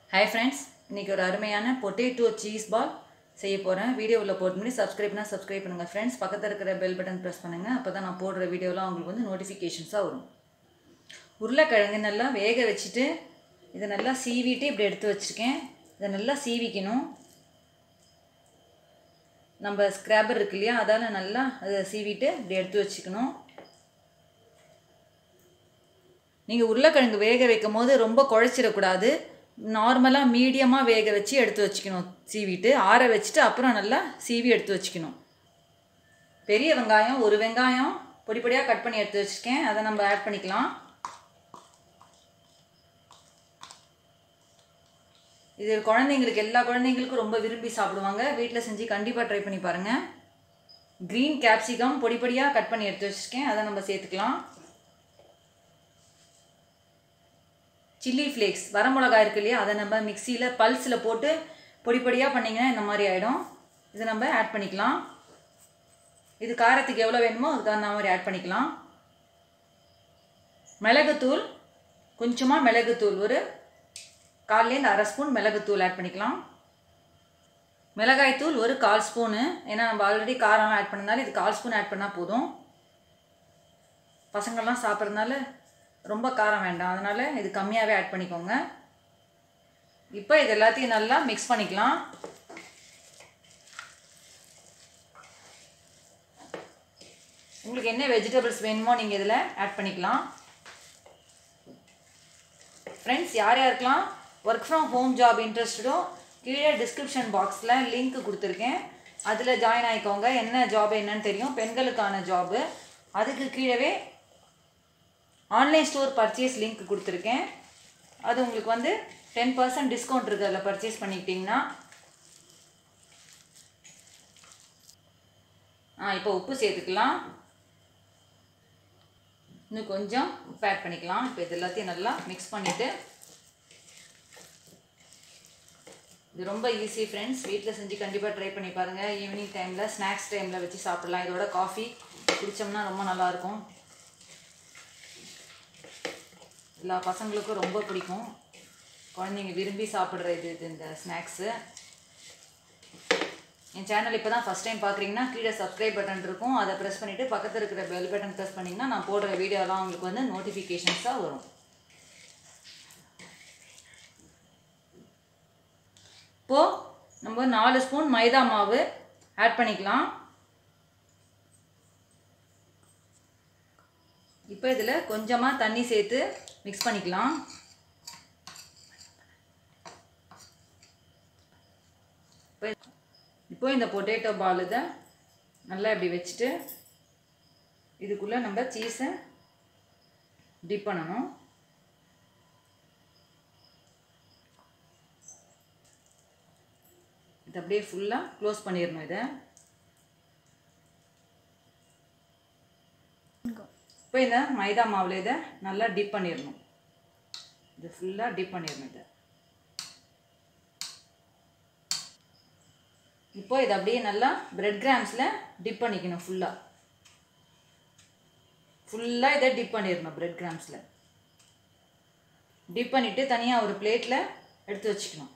hi friends இன்றைக்கி ஒரு அருமையான பொட்டேட்டோ சீஸ் பால் செய்ய போகிறேன் வீடியோவில் போட்டு முன்னாடி சப்ஸ்கிரைப்னா சப்ஸ்கிரைப் பண்ணுங்கள் ஃப்ரெண்ட்ஸ் பக்கத்தில் இருக்கிற பெல் பட்டன் ப்ரெஸ் பண்ணுங்கள் அப்போ தான் நான் போடுற வீடியோலாம் உங்களுக்கு வந்து நோட்டிஃபிகேஷன்ஸாக வரும் உருளைக்கிழங்கு நல்லா வேக வச்சுட்டு இதை நல்லா சீவிட்டு இப்படி எடுத்து வச்சுருக்கேன் இதை நல்லா சீவிக்கணும் நம்ம ஸ்க்ராப்பர் இருக்கு இல்லையா அதால் நல்லா அதை சீவிட்டு இப்படி எடுத்து வச்சுக்கணும் நீங்கள் உருளைக்கிழங்கு வேக வைக்கும் போது ரொம்ப குழச்சிடக்கூடாது நார்மலாக மீடியமாக வேக வச்சு எடுத்து வச்சுக்கணும் சீவிட்டு ஆற வச்சுட்டு அப்புறம் நல்லா சீவி எடுத்து வச்சுக்கணும் பெரிய வெங்காயம் ஒரு வெங்காயம் பொடி பொடியாக கட் பண்ணி எடுத்து வச்சுருக்கேன் அதை நம்ம ஆட் பண்ணிக்கலாம் இது குழந்தைங்களுக்கு எல்லா குழந்தைங்களுக்கும் ரொம்ப விரும்பி சாப்பிடுவாங்க வீட்டில் செஞ்சு கண்டிப்பாக ட்ரை பண்ணி பாருங்கள் க்ரீன் கேப்சிகம் பொடி பொடியாக கட் பண்ணி எடுத்து வச்சுருக்கேன் அதை நம்ம சேர்த்துக்கலாம் சில்லி ஃப்ளேக்ஸ் வரமிளகாய் இருக்கு இல்லையா அதை நம்ம மிக்சியில் பல்ஸில் போட்டு பொடி பொடியாக பண்ணிங்கன்னா இந்த மாதிரி ஆகிடும் இதை நம்ம ஆட் பண்ணிக்கலாம் இது காரத்துக்கு எவ்வளோ வேணுமோ அதுக்கு அந்த மாதிரி ஆட் பண்ணிக்கலாம் மிளகுத்தூள் கொஞ்சமாக மிளகுத்தூள் ஒரு கால்லேருந்து அரை ஸ்பூன் மிளகுத்தூள் ஆட் பண்ணிக்கலாம் மிளகாய்த்தூள் ஒரு கால் ஸ்பூனு ஏன்னா நம்ம ஆல்ரெடி காரம்லாம் ஆட் பண்ணனால இது கால் ஸ்பூன் ஆட் பண்ணால் போதும் பசங்கள்லாம் சாப்பிட்றதுனால ரொம்ப காரம் வேண்டாம் அதனால் இது கம்மியாகவே ஆட் பண்ணிக்கோங்க இப்போ இது எல்லாத்தையும் நல்லா மிக்ஸ் பண்ணிக்கலாம் உங்களுக்கு என்ன வெஜிடபிள்ஸ் வேணுமோ நீங்கள் இதில் ஆட் பண்ணிக்கலாம் ஃப்ரெண்ட்ஸ் யார் யாருக்கெல்லாம் ஒர்க் ஃப்ரம் ஹோம் ஜாப் இன்ட்ரெஸ்டடோ கீழே டிஸ்கிரிப்ஷன் பாக்ஸில் லிங்க் கொடுத்துருக்கேன் அதில் ஜாயின் ஆகிக்கோங்க என்ன ஜாப் என்னன்னு தெரியும் பெண்களுக்கான ஜாபு அதுக்கு கீழவே ஆன்லைன் ஸ்டோர் பர்ச்சேஸ் லிங்க் கொடுத்துருக்கேன் அது உங்களுக்கு வந்து டென் பர்சன்ட் டிஸ்கவுண்ட் இருக்குது அதில் பர்ச்சேஸ் பண்ணிக்கிட்டிங்கன்னா ஆ இப்போ உப்பு சேர்த்துக்கலாம் இன்னும் கொஞ்சம் உப்பு ஆட் பண்ணிக்கலாம் இப்போ இது எல்லாத்தையும் நல்லா மிக்ஸ் பண்ணிவிட்டு இது ரொம்ப ஈஸி ஃப்ரெண்ட்ஸ் வீட்டில் செஞ்சு கண்டிப்பாக ட்ரை பண்ணி பாருங்கள் ஈவினிங் டைமில் ஸ்நாக்ஸ் டைமில் வச்சு சாப்பிட்லாம் இதோட காஃபி குடித்தோம்னா ரொம்ப நல்லாயிருக்கும் எல்லா பசங்களுக்கும் ரொம்ப பிடிக்கும் குழந்தைங்க விரும்பி சாப்பிட்ற இது இது இந்த ஸ்நாக்ஸு என் சேனல் இப்போ தான் ஃபஸ்ட் டைம் பார்க்குறீங்கன்னா கீழே சப்ஸ்கிரைப் பட்டன் இருக்கும் அதை ப்ரெஸ் பண்ணிவிட்டு பக்கத்தில் இருக்கிற பெல் பட்டன் ப்ரெஸ் பண்ணிங்கன்னா நான் போடுற வீடியோலாம் உங்களுக்கு வந்து நோட்டிஃபிகேஷன்ஸாக வரும் இப்போது நம்ம நாலு ஸ்பூன் மைதா மாவு ஆட் பண்ணிக்கலாம் இப்போ இதில் கொஞ்சமாக தண்ணி சேர்த்து மிக்ஸ் பண்ணிக்கலாம் இப்போ இப்போ இந்த பொட்டேட்டோ பால் இதை நல்லா இப்படி வச்சுட்டு இதுக்குள்ளே நம்ம சீஸை டிப் பண்ணணும் இது அப்படியே ஃபுல்லாக க்ளோஸ் பண்ணிடணும் இதை இப்போ இந்த மைதா மாவில் இதை நல்லா டிப் பண்ணிடணும் இது ஃபுல்லாக டிப் பண்ணிடணும் இதை இப்போ இதை அப்படியே நல்லா பிரெட் கிராம்ஸில் டிப் பண்ணிக்கணும் ஃபுல்லாக ஃபுல்லாக இதை டிப் பண்ணிடணும் பிரெட் கிராம்ஸில் டிப் பண்ணிவிட்டு தனியாக ஒரு பிளேட்டில் எடுத்து வச்சுக்கணும்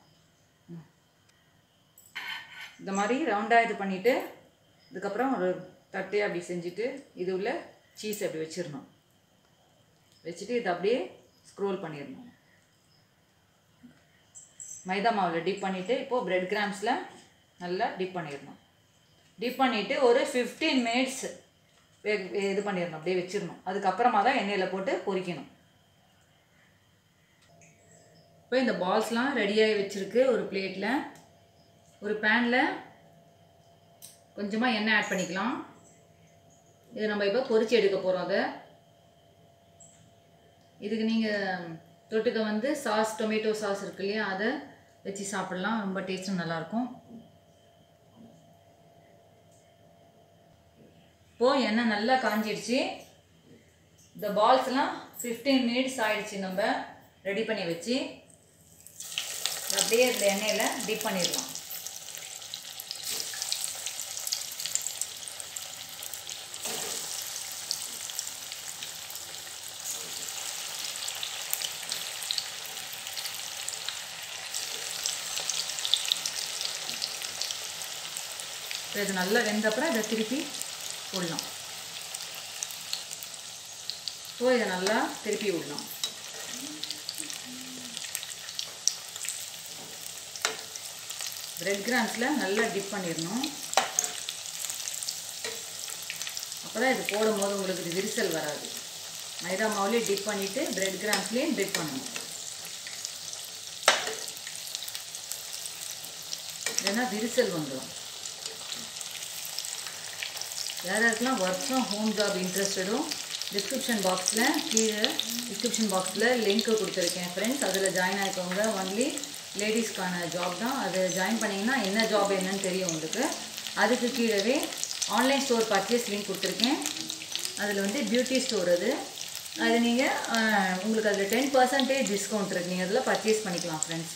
இந்த மாதிரி ரவுண்டாக இது பண்ணிவிட்டு இதுக்கப்புறம் ஒரு தட்டையாக அப்படி செஞ்சுட்டு இது உள்ள சீஸ் அப்படி வச்சிடணும் வச்சுட்டு இதை அப்படியே ஸ்க்ரோல் பண்ணிடணும் மைதா மாவில் டிப் பண்ணிவிட்டு இப்போது பிரெட் கிராம்ஸில் நல்லா டிப் பண்ணிடணும் டிப் பண்ணிவிட்டு ஒரு ஃபிஃப்டீன் மினிட்ஸ் இது பண்ணிடணும் அப்படியே வச்சிடணும் அதுக்கப்புறமா தான் எண்ணெயில் போட்டு பொரிக்கணும் இப்போ இந்த பால்ஸ்லாம் ரெடியாகி வச்சுருக்கு ஒரு பிளேட்டில் ஒரு பேனில் கொஞ்சமாக எண்ணெய் ஆட் பண்ணிக்கலாம் இது நம்ம இப்போ பொரிச்சு எடுக்க போகிறோம் அதை இதுக்கு நீங்கள் தொட்டுக்க வந்து சாஸ் டொமேட்டோ சாஸ் இருக்கு இல்லையா அதை வச்சு சாப்பிட்லாம் ரொம்ப டேஸ்ட்டும் நல்லாயிருக்கும் இப்போது எண்ணெய் நல்லா காஞ்சிடுச்சு இந்த பால்ஸ்லாம் ஃபிஃப்டீன் மினிட்ஸ் ஆயிடுச்சு நம்ம ரெடி பண்ணி வச்சு அப்படியே இந்த எண்ணெயில் டிப் பண்ணிடலாம் இப்போ இது நல்லா வெந்த அப்புறம் இதை திருப்பி விடலாம் ஸோ இதை நல்லா திருப்பி விடலாம் பிரெட் கிராம்ஸில் நல்லா டிப் பண்ணிடணும் அப்போ தான் இது போடும் போது உங்களுக்கு இது விரிசல் வராது மைதா மாவுலேயே டிப் பண்ணிவிட்டு பிரெட் கிராம்ஸ்லேயும் டிப் பண்ணணும் இல்லைன்னா விரிசல் வந்துடும் யார் யாருக்கெல்லாம் ஒர்க் ஃப்ரம் ஹோம் ஜாப் இன்ட்ரெஸ்டடும் டிஸ்கிரிப்ஷன் பாக்ஸில் கீழே டிஸ்கிரிப்ஷன் பாக்ஸில் லிங்க்கு கொடுத்துருக்கேன் ஃப்ரெண்ட்ஸ் அதில் ஜாயின் ஆகிக்கோங்க ஒன்லி லேடிஸ்க்கான ஜாப் தான் அது ஜாயின் பண்ணிங்கன்னா என்ன ஜாப் என்னன்னு தெரியும் உங்களுக்கு அதுக்கு கீழவே ஆன்லைன் ஸ்டோர் பர்ச்சேஸ் லிங்க் கொடுத்துருக்கேன் அதில் வந்து பியூட்டி ஸ்டோர் அது அது நீங்கள் உங்களுக்கு அதில் டென் பர்சன்டேஜ் டிஸ்கவுண்ட் இருக்கு நீங்கள் அதில் பர்ச்சேஸ் பண்ணிக்கலாம் ஃப்ரெண்ட்ஸ்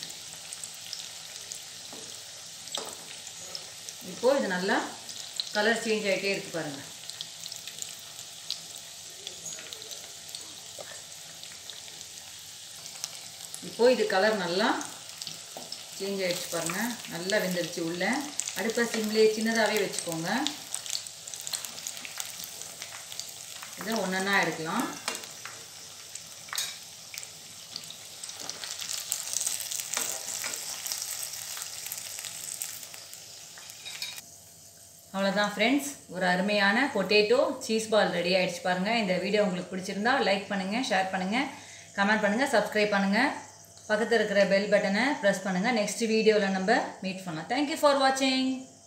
இப்போது இது நல்லா கலர் சேஞ்ச் ஆகிட்டே இருக்கு பாருங்கள் இப்போது இது கலர் நல்லா சேஞ்ச் ஆகிடுச்சு பாருங்கள் நல்லா வெந்துருச்சு உள்ள அடுப்பை சிம்லே சின்னதாகவே வச்சுக்கோங்க இதை ஒன்றா எடுக்கலாம் அவ்வளோதான் ஃப்ரெண்ட்ஸ் ஒரு அருமையான பொட்டேட்டோ சீஸ் பால் ரெடி ஆகிடுச்சு பாருங்கள் இந்த வீடியோ உங்களுக்கு பிடிச்சிருந்தா லைக் பண்ணுங்கள் ஷேர் பண்ணுங்கள் கமெண்ட் பண்ணுங்கள் சப்ஸ்கிரைப் பண்ணுங்கள் பக்கத்தில் இருக்கிற பெல் பட்டனை ப்ரெஸ் பண்ணுங்கள் நெக்ஸ்ட் வீடியோவில் நம்ம மீட் பண்ணலாம் தேங்க்யூ ஃபார் வாட்சிங்